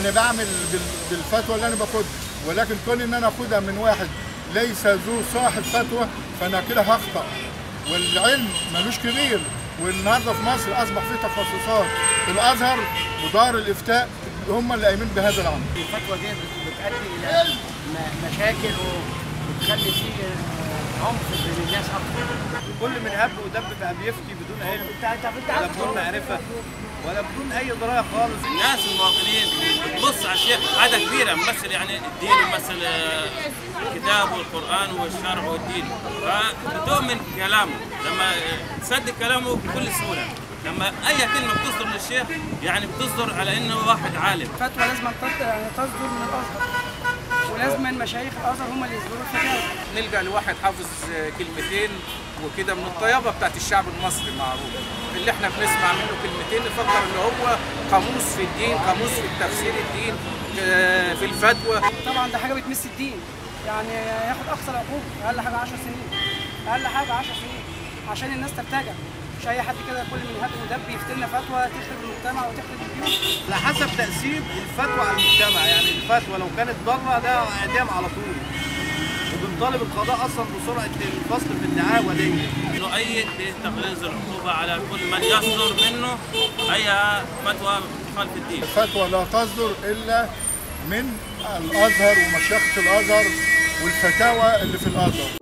انا بعمل بال- بالفتوى اللي انا باخدها ولكن كون ان انا اخدها من واحد ليس ذو صاحب فتوى فانا كده هخطأ والعلم ملوش كبير والنهارده في مصر اصبح في تخصصات الازهر ودار الافتاء هم اللي قايمين بهذا الامر الفتوى دي بت- بتؤدي الى م- مشاكل وبتخلي فيه آه، عنف بين الناس اكتر كل من هب ودب بقى بيفتي بدون علم ولا بدون معرفه ولا بدون اي درايه خالص الناس المواطنين بتبص على الشيخ هذا كبير ممثل يعني الدين وممثل آه، الكتاب والقران والشرع والدين فبتؤمن كلامه لما آه، تصدق كلامه بكل سهوله لما اي كلمه بتصدر للشيخ يعني بتصدر على انه واحد عالم فتوى لازم تط- يعني تصدر من الازهر ولازم مشايخ الازهر هم اللي يصدروا الفتاوى نلجا لواحد حافظ كلمتين وكده من الطيابه بتاعت الشعب المصري معروف اللي احنا بنسمع منه كلمتين نفكر ان هو قاموس في الدين قاموس في التفسير الدين آه، في الفتوى طبعا ده حاجه بتمس الدين يعني ياخد اقصى العقوبه اقل حاجه 10 سنين اقل حاجه 10 سنين عشان الناس ترتجع مش اي حد كده كل من هب ودب يفتي لنا فتوى تخرب المجتمع وتخرب البيوت على حسب تاثير الفتوى على المجتمع يعني الفتوى لو كانت ضاره ده اعدام على طول وبنطالب القضاء اصلا بسرعه الفصل في الدعاوى دي نؤيد بتغليظ العقوبه على كل من يصدر منه اي فتوى تخالف الدين الفتوى لا تصدر الا من الازهر ومشيخه الازهر والفتاوى اللي في الازهر